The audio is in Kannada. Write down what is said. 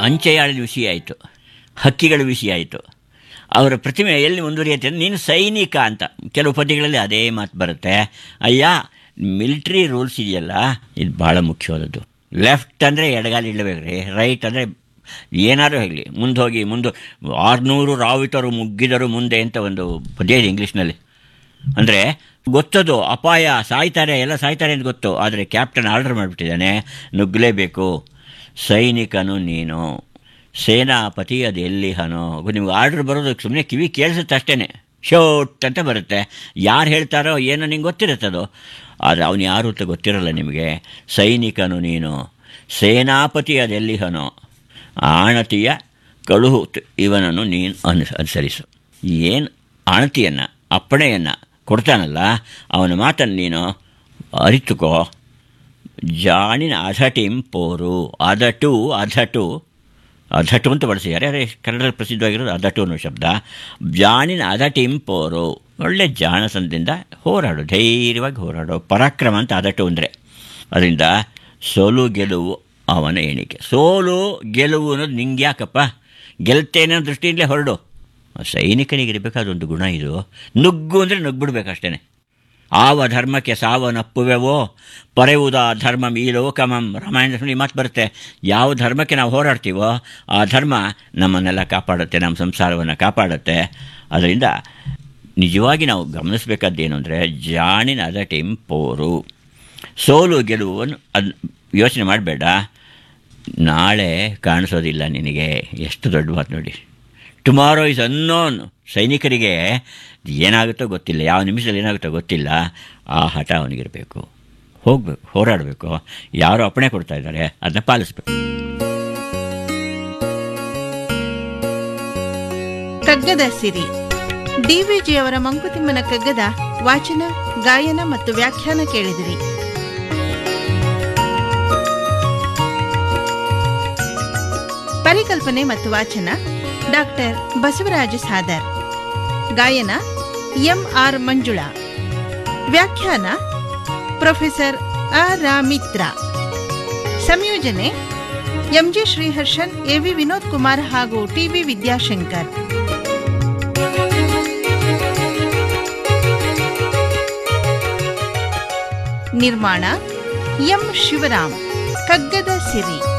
ಅಂಚೆಯಾಳದ ವಿಷಯ ಆಯಿತು ಹಕ್ಕಿಗಳ ವಿಷಯ ಆಯಿತು ಅವರ ಪ್ರತಿಮೆ ಎಲ್ಲಿ ಮುಂದುವರಿಯುತ್ತೆ ಅಂದ್ರೆ ನೀನು ಸೈನಿಕ ಅಂತ ಕೆಲವು ಪದ್ಯಗಳಲ್ಲಿ ಅದೇ ಮಾತು ಬರುತ್ತೆ ಅಯ್ಯ ಮಿಲಿಟ್ರಿ ರೂಲ್ಸ್ ಇದೆಯಲ್ಲ ಇದು ಭಾಳ ಮುಖ್ಯವಾದದ್ದು ಲೆಫ್ಟ್ ಅಂದರೆ ಎಡಗಾಲಿ ಇಡಬೇಕ್ರಿ ರೈಟ್ ಅಂದರೆ ಏನಾದರೂ ಹೇಗಲಿ ಮುಂದೆ ಹೋಗಿ ಮುಂದೆ ಆರುನೂರು ರಾವಿತರು ಮುಗ್ಗಿದರು ಮುಂದೆ ಅಂತ ಒಂದು ಪದ್ಯ ಇದೆ ಇಂಗ್ಲೀಷ್ನಲ್ಲಿ ಅಂದರೆ ಗೊತ್ತದು ಅಪಾಯ ಸಾಯ್ತಾರೆ ಎಲ್ಲ ಸಾಯ್ತಾರೆ ಅಂತ ಗೊತ್ತು ಆದರೆ ಕ್ಯಾಪ್ಟನ್ ಆರ್ಡರ್ ಮಾಡಿಬಿಟ್ಟಿದ್ದಾನೆ ನುಗ್ಗಲೇಬೇಕು ಸೈನಿಕನು ನೀನು ಸೇನಾಪತಿ ಅದು ಎಲ್ಲಿಹನೋ ನಿಮ್ಗೆ ಆರ್ಡ್ರ್ ಬರೋದು ಸುಮ್ಮನೆ ಕಿವಿ ಕೇಳಿಸುತ್ತೆ ಅಷ್ಟೇ ಶೋಟ್ ಅಂತ ಬರುತ್ತೆ ಯಾರು ಹೇಳ್ತಾರೋ ಏನೋ ನಿಂಗೆ ಗೊತ್ತಿರುತ್ತದು ಆದರೆ ಅವನು ಯಾರು ಅಂತ ಗೊತ್ತಿರಲ್ಲ ನಿಮಗೆ ಸೈನಿಕನು ನೀನು ಸೇನಾಪತಿ ಅದೆಲ್ಲಿಹನೋ ಆಣತಿಯ ಕಳುಹು ಇವನನ್ನು ನೀನು ಅನು ಅನುಸರಿಸು ಏನು ಆಣತಿಯನ್ನು ಅಪ್ಪಣೆಯನ್ನು ಕೊಡ್ತಾನಲ್ಲ ಅವನ ಮಾತನ್ನು ನೀನು ಅರಿತುಕೋ ಜಾಣಿನ ಅಧಟಿಂ ಪೋರು ಅದಟು ಅಧಟು ಅಧಟು ಅಂತ ಬಳಸಿದ್ದಾರೆ ಅದೇ ಕನ್ನಡದಲ್ಲಿ ಪ್ರಸಿದ್ಧವಾಗಿರೋದು ಅದಟು ಅನ್ನೋ ಶಬ್ದ ಜಾಣಿನ ಅಧಟಿಂ ಪೋರು ಒಳ್ಳೆ ಜಾಣಸನದಿಂದ ಹೋರಾಡು ಧೈರ್ಯವಾಗಿ ಹೋರಾಡು ಪರಾಕ್ರಮ ಅಂತ ಅದಟು ಅಂದರೆ ಅದರಿಂದ ಸೋಲು ಗೆಲುವು ಅವನ ಎಣಿಕೆ ಸೋಲು ಗೆಲುವು ಅನ್ನೋದು ನಿಂಗೆ ಯಾಕಪ್ಪ ಗೆಲ್ತೇನೆ ಅನ್ನೋ ದೃಷ್ಟಿಯಿಂದಲೇ ಹೊರಡು ಸೈನಿಕನಿಗೆ ಇರಬೇಕಾದ ಒಂದು ಗುಣ ಇದು ನುಗ್ಗು ಅಂದರೆ ನುಗ್ಬಿಡ್ಬೇಕಷ್ಟೇ ಆವ ಧರ್ಮಕ್ಕೆ ಸಾವನಪ್ಪುವೆವೋ ಪರೆಯುವುದ ಧರ್ಮ ಈ ಲೋಕಮಂ ರಾಮಾಯಣದಲ್ಲಿ ಮಾತು ಬರುತ್ತೆ ಯಾವ ಧರ್ಮಕ್ಕೆ ನಾವು ಹೋರಾಡ್ತೀವೋ ಆ ಧರ್ಮ ನಮ್ಮನ್ನೆಲ್ಲ ಕಾಪಾಡುತ್ತೆ ನಮ್ಮ ಸಂಸಾರವನ್ನು ಕಾಪಾಡುತ್ತೆ ಅದರಿಂದ ನಿಜವಾಗಿ ನಾವು ಗಮನಿಸಬೇಕಾದ್ದೇನು ಅಂದರೆ ಜಾಣಿನ ಅದಟಿಂ ಪೋರು ಸೋಲು ಗೆಲುವನ್ನು ಅದು ಯೋಚನೆ ಮಾಡಬೇಡ ನಾಳೆ ಕಾಣಿಸೋದಿಲ್ಲ ನಿನಗೆ ಎಷ್ಟು ದೊಡ್ಡ ಮಾತು ನೋಡಿ ಟುಮಾರೋ ಇಸ್ ಅನ್ನೋನ್ ಸೈನಿಕರಿಗೆ ಏನಾಗುತ್ತೋ ಗೊತ್ತಿಲ್ಲ ಯಾವ ನಿಮಿಷದಲ್ಲಿ ಏನಾಗುತ್ತೋ ಗೊತ್ತಿಲ್ಲ ಆ ಹಠ ಅವನಿಗಿರಬೇಕು ಹೋಗಬೇಕು ಹೋರಾಡಬೇಕು ಯಾರೋ ಅಪ್ಪಣೆ ಕೊಡ್ತಾ ಇದ್ದಾರೆ ಅದನ್ನ ಪಾಲಿಸ್ಬೇಕು ಕಗ್ಗದ ಸಿರಿ ಡಿವಿಜಿಯವರ ಮಂಕುತಿಮ್ಮನ ಕಗ್ಗದ ವಾಚನ ಗಾಯನ ಮತ್ತು ವ್ಯಾಖ್ಯಾನ ಕೇಳಿದಿರಿ ಪರಿಕಲ್ಪನೆ ಮತ್ತು ವಾಚನ ಡಾಕ್ಟರ್ ಬಸವರಾಜ ಸಾದರ್ ಗಾಯನ ಎಂ ಆರ್ ಮಂಜುಳಾ ವ್ಯಾಖ್ಯಾನ ಪ್ರೊಫೆಸರ್ ಅ ರಾಮಿತ್ರ ಸಂಯೋಜನೆ ಎಂಜಿ ಶ್ರೀಹರ್ಷನ್ ಎವಿ ವಿನೋದ್ ಕುಮಾರ್ ಹಾಗೂ ಟಿವಿ ವಿದ್ಯಾಶಂಕರ್ ನಿರ್ಮಾಣ ಎಂ ಶಿವರಾಮ್ ಕಗ್ಗದ ಸಿರಿ